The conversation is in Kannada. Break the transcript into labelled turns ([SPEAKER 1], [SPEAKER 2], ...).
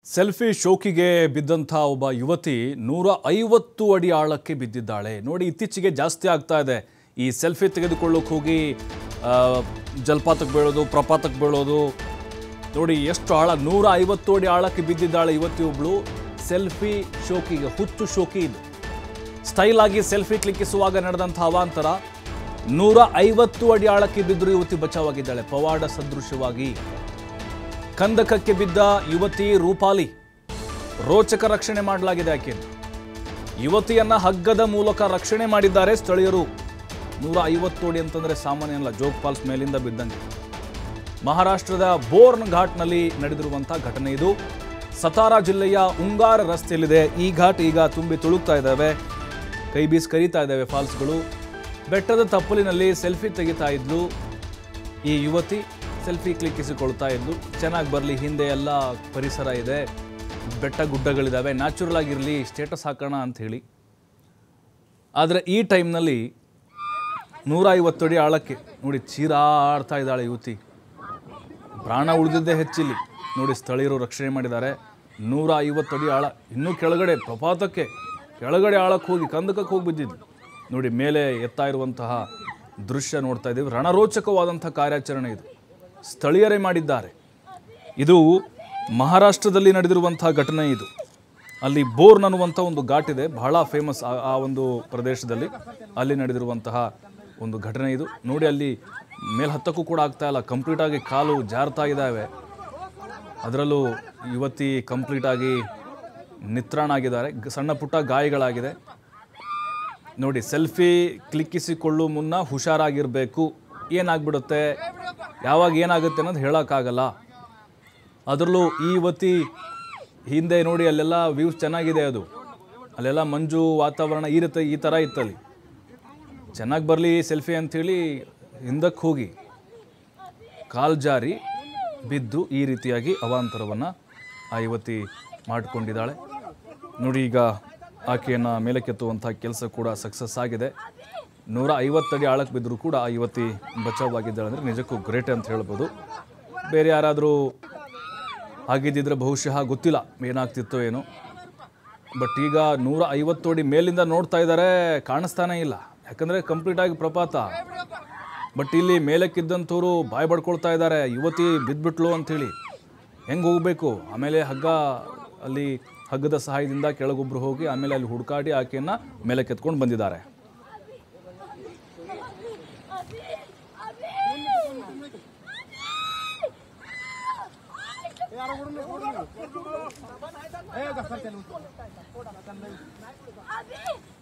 [SPEAKER 1] ಸೆಲ್ಫಿ ಶೋಕಿಗೆ ಬಿದ್ದಂಥ ಒಬ್ಬ ಯುವತಿ ನೂರ ಐವತ್ತು ಅಡಿ ಆಳಕ್ಕೆ ಬಿದ್ದಿದ್ದಾಳೆ ನೋಡಿ ಇತ್ತೀಚೆಗೆ ಜಾಸ್ತಿ ಆಗ್ತಾ ಇದೆ ಈ ಸೆಲ್ಫಿ ತೆಗೆದುಕೊಳ್ಳೋಕೆ ಹೋಗಿ ಆ, ಜಲಪಾತಕ್ಕೆ ಬೀಳೋದು ಪ್ರಪಾತಕ್ಕೆ ಬೀಳೋದು ನೋಡಿ ಎಷ್ಟು ಆಳ ನೂರ ಐವತ್ತು ಅಡಿ ಆಳಕ್ಕೆ ಬಿದ್ದಿದ್ದಾಳೆ ಯುವತಿ ಒಬ್ಳು ಸೆಲ್ಫಿ ಶೋಕಿಗೆ ಹುಚ್ಚು ಶೋಕಿ ಇದು ಸ್ಟೈಲ್ ಆಗಿ ಸೆಲ್ಫಿ ಕ್ಲಿಕ್ಕಿಸುವಾಗ ನಡೆದಂಥ ಅವಾಂತರ ನೂರ ಐವತ್ತು ಅಡಿ ಆಳಕ್ಕೆ ಬಿದ್ದರೂ ಯುವತಿ ಬಚಾವಾಗಿದ್ದಾಳೆ ಪವಾಡ ಸದೃಶವಾಗಿ ಕಂದಕಕ್ಕೆ ಬಿದ್ದ ಯುವತಿ ರೂಪಾಲಿ ರೋಚಕ ರಕ್ಷಣೆ ಮಾಡಲಾಗಿದೆ ಆಕೆಯನ್ನು ಯುವತಿಯನ್ನ ಹಗ್ಗದ ಮೂಲಕ ರಕ್ಷಣೆ ಮಾಡಿದ್ದಾರೆ ಸ್ಥಳೀಯರು ನೂರ ಐವತ್ತು ಅಡಿ ಅಂತಂದ್ರೆ ಸಾಮಾನ್ಯ ಅಲ್ಲ ಜೋಗ್ ಫಾಲ್ಸ್ ಮೇಲಿಂದ ಬಿದ್ದಂಗೆ ಮಹಾರಾಷ್ಟ್ರದ ಬೋರ್ನ್ ಘಾಟ್ನಲ್ಲಿ ನಡೆದಿರುವಂಥ ಘಟನೆ ಇದು ಸತಾರಾ ಜಿಲ್ಲೆಯ ಉಂಗಾರ ರಸ್ತೆಯಲ್ಲಿದೆ ಈ ಘಾಟ್ ಈಗ ತುಂಬಿ ತುಳುಕ್ತಾ ಇದ್ದಾವೆ ಕೈ ಬೀಸ್ ಕರೀತಾ ಇದ್ದಾವೆ ಫಾಲ್ಸ್ಗಳು ಬೆಟ್ಟದ ತಪ್ಪಲಿನಲ್ಲಿ ಸೆಲ್ಫಿ ತೆಗಿತಾ ಇದ್ಲು ಈ ಯುವತಿ ಸೆಲ್ಫಿ ಕ್ಲಿಕ್ಕಿಸಿಕೊಳ್ತಾ ಇದ್ಲು ಚೆನ್ನಾಗಿ ಬರಲಿ ಹಿಂದೆ ಎಲ್ಲ ಪರಿಸರ ಇದೆ ಬೆಟ್ಟ ಗುಡ್ಡಗಳಿದ್ದಾವೆ ನ್ಯಾಚುರಲ್ ಆಗಿರಲಿ ಸ್ಟೇಟಸ್ ಹಾಕೋಣ ಅಂತ ಹೇಳಿ ಆದರೆ ಈ ಟೈಮ್ನಲ್ಲಿ ನೂರ ಐವತ್ತು ಅಡಿ ಆಳಕ್ಕೆ ನೋಡಿ ಚೀರಾಡ್ತಾ ಇದ್ದಾಳೆ ಯುವತಿ ಪ್ರಾಣ ಉಳಿದಿದ್ದೇ ಹೆಚ್ಚಿಲ್ಲಿ ನೋಡಿ ಸ್ಥಳೀಯರು ರಕ್ಷಣೆ ಮಾಡಿದ್ದಾರೆ ನೂರ ಐವತ್ತು ಅಡಿ ಆಳ ಇನ್ನೂ ಕೆಳಗಡೆ ಪ್ರಪಾತಕ್ಕೆ ಕೆಳಗಡೆ ಆಳಕ್ಕೆ ಹೋಗಿ ಕಂದಕಕ್ಕೆ ಹೋಗಿ ಬಿದ್ದಿದ್ದು ನೋಡಿ ಮೇಲೆ ಎತ್ತಾ ಇರುವಂತಹ ದೃಶ್ಯ ನೋಡ್ತಾ ಇದ್ದೀವಿ ರಣರೋಚಕವಾದಂಥ ಕಾರ್ಯಾಚರಣೆ ಇದು ಸ್ಥಳೀಯರೇ ಮಾಡಿದ್ದಾರೆ ಇದು ಮಹಾರಾಷ್ಟ್ರದಲ್ಲಿ ನಡೆದಿರುವಂತಹ ಘಟನೆ ಇದು ಅಲ್ಲಿ ಬೋರ್ನ್ ಅನ್ನುವಂಥ ಒಂದು ಘಾಟ್ ಇದೆ ಬಹಳ ಫೇಮಸ್ ಆ ಆ ಒಂದು ಪ್ರದೇಶದಲ್ಲಿ ಅಲ್ಲಿ ನಡೆದಿರುವಂತಹ ಒಂದು ಘಟನೆ ಇದು ನೋಡಿ ಅಲ್ಲಿ ಮೇಲ್ ಹತ್ತಕ್ಕೂ ಕೂಡ ಆಗ್ತಾ ಇಲ್ಲ ಕಂಪ್ಲೀಟ್ ಆಗಿ ಕಾಲು ಜಾರ್ತಾ ಇದ್ದಾವೆ ಅದರಲ್ಲೂ ಯುವತಿ ಕಂಪ್ಲೀಟ್ ಆಗಿ ನಿತ್ರಾಣ ಆಗಿದ್ದಾರೆ ಗ- ಸಣ್ಣ ಪುಟ್ಟ ಗಾಯಗಳಾಗಿದೆ ನೋಡಿ ಸೆಲ್ಫಿ ಕ್ಲಿಕ್ಕಿಸಿಕೊಳ್ಳುವ ಮುನ್ನ ಹುಷಾರಾಗಿರಬೇಕು ಏನಾಗ್ಬಿಡುತ್ತೆ ಯಾವಾಗ ಏನಾಗುತ್ತೆ ಅನ್ನೋದು ಹೇಳೋಕ್ಕಾಗಲ್ಲ ಅದರಲ್ಲೂ ಈ ಯುವತಿ ಹಿಂದೆ ನೋಡಿ ಅಲ್ಲೆಲ್ಲ ವ್ಯೂಸ್ ಚೆನ್ನಾಗಿದೆ ಅದು ಅಲ್ಲೆಲ್ಲ ಮಂಜು ವಾತಾವರಣ ಈ ರೀತಿ ಈ ಥರ ಇತ್ತಲ್ಲಿ ಚೆನ್ನಾಗಿ ಬರಲಿ ಸೆಲ್ಫಿ ಅಂಥೇಳಿ ಹಿಂದಕ್ಕೆ ಹೋಗಿ ಕಾಲ್ ಜಾರಿ ಬಿದ್ದು ಈ ರೀತಿಯಾಗಿ ಅವಾಂತರವನ್ನು ಆ ಯುವತಿ ಮಾಡಿಕೊಂಡಿದ್ದಾಳೆ ನೋಡಿ ಈಗ ಆಕೆಯನ್ನು ಮೇಲಕ್ಕೆತ್ತುವಂಥ ಕೆಲಸ ಕೂಡ ಸಕ್ಸಸ್ ಆಗಿದೆ ನೂರ ಐವತ್ತಡಿ ಆಳಕ್ಕೆ ಬಿದ್ದರೂ ಕೂಡ ಆ ಯುವತಿ ಬಚಾವಾಗಿದ್ದಾಳೆ ಅಂದರೆ ನಿಜಕ್ಕೂ ಗ್ರೇಟ್ ಅಂತ ಹೇಳ್ಬೋದು ಬೇರೆ ಯಾರಾದರೂ ಆಗಿದ್ದಿದ್ರೆ ಬಹುಶಃ ಗೊತ್ತಿಲ್ಲ ಏನಾಗ್ತಿತ್ತೋ ಏನೋ ಬಟ್ ಈಗ ನೂರ ಐವತ್ತು ಅಡಿ ಮೇಲಿಂದ ನೋಡ್ತಾ ಇದ್ದಾರೆ ಕಾಣಿಸ್ತಾನೇ ಇಲ್ಲ ಯಾಕಂದರೆ ಕಂಪ್ಲೀಟಾಗಿ ಪ್ರಪಾತ ಬಟ್ ಇಲ್ಲಿ ಮೇಲಕ್ಕಿದ್ದಂಥವ್ರು ಬಾಯ್ ಬಡ್ಕೊಳ್ತಾ ಇದ್ದಾರೆ ಯುವತಿ ಬಿದ್ದುಬಿಟ್ಲು ಅಂಥೇಳಿ ಹೆಂಗೆ ಹೋಗಬೇಕು ಆಮೇಲೆ ಹಗ್ಗ ಅಲ್ಲಿ ಹಗ್ಗದ ಸಹಾಯದಿಂದ ಕೆಳಗೊಬ್ರು ಹೋಗಿ ಆಮೇಲೆ ಅಲ್ಲಿ ಹುಡುಕಾಡಿ ಆಕೆಯನ್ನು ಮೇಲಕ್ಕೆ ಎತ್ಕೊಂಡು ಬಂದಿದ್ದಾರೆ
[SPEAKER 2] अभी